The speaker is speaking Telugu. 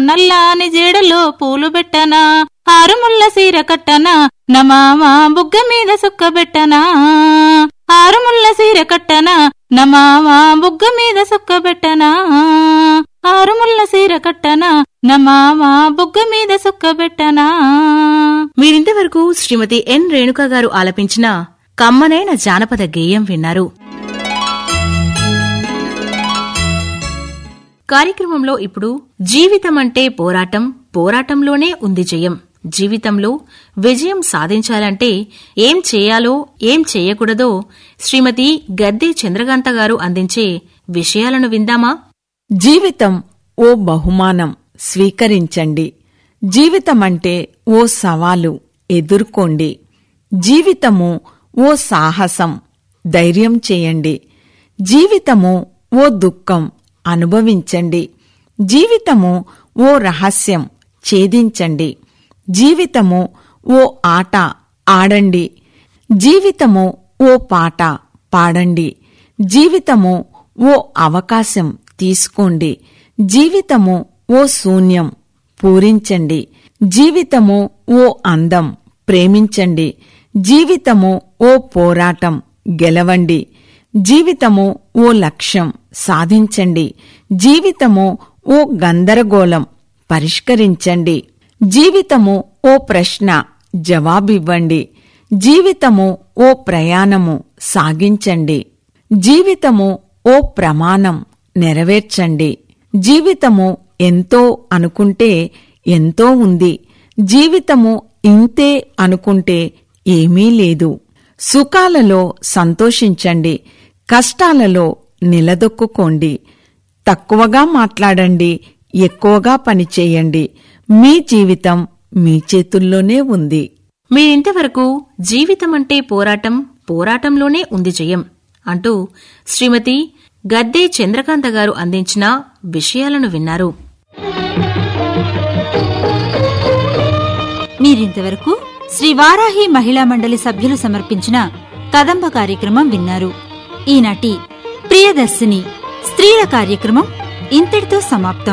నల్లాని జేడలో పూలు పెట్టనా ఆరుముల్ల సీర కట్టనా నమామ బుగ్గ మీద సుక్క పెట్టనా ఆరుముల్ల సీర కట్టనా నమామ బుగ్గ మీద సుక్క పెట్టనా ఆరుముల్ల సీర కట్టనా నమామ బుగ్గ మీద సుక్క పెట్టనా మీరింతవరకు శ్రీమతి ఎన్ రేణుక గారు ఆలపించిన కమ్మనైన జానపద గేయం విన్నారు కార్యక్రమంలో ఇప్పుడు జీవితం అంటే పోరాటం పోరాటంలోనే ఉంది జయం జీవితంలో విజయం సాధించాలంటే ఏం చేయాలో ఏం చేయకూడదో శ్రీమతి గద్దె చంద్రకాంత గారు అందించే విషయాలను విందామా జీవితం ఓ బహుమానం స్వీకరించండి జీవితమంటే ఓ సవాలు ఎదుర్కోండి జీవితము ఓ సాహసం ధైర్యం చేయండి జీవితము ఓ దుఃఖం అనుభవించండి జీవితము ఓ రహస్యం ఛేదించండి జీవితము ఓ ఆట ఆడండి జీవితము ఓ పాట పాడండి జీవితము ఓ అవకాశం తీసుకోండి జీవితము ఓ శూన్యం పూరించండి జీవితము ఓ అందం ప్రేమించండి జీవితము ఓ పోరాటం గెలవండి జీవితము ఓ లక్ష్యం సాధించండి జీవితము ఓ గందరగోళం పరిష్కరించండి జీవితము ఓ ప్రశ్న జవాబివ్వండి జీవితము ఓ ప్రయాణము సాగించండి జీవితము ఓ ప్రమాణం నెరవేర్చండి జీవితము ఎంతో అనుకుంటే ఎంతో ఉంది జీవితము ఇంతే అనుకుంటే ఏమీ లేదు సుఖాలలో సంతోషించండి కష్టాలలో నిలదొక్కుకోండి తక్కువగా మాట్లాడండి ఎక్కువగా పనిచేయండి మీ జీవితం మీ చేతుల్లోనే ఉంది మీరింతవరకు జీవితమంటే పోరాటం పోరాటంలోనే ఉంది జయం అంటూ శ్రీమతి గద్దె చంద్రకాంత గారు అందించిన విషయాలను విన్నారు మీరింతవరకు శ్రీ వారాహి మహిళా మండలి సభ్యులు సమర్పించిన కదంబ కార్యక్రమం విన్నారు ఈనాటి ప్రియదర్శిని స్త్రీల కార్యక్రమం ఇంతటితో సమాప్తం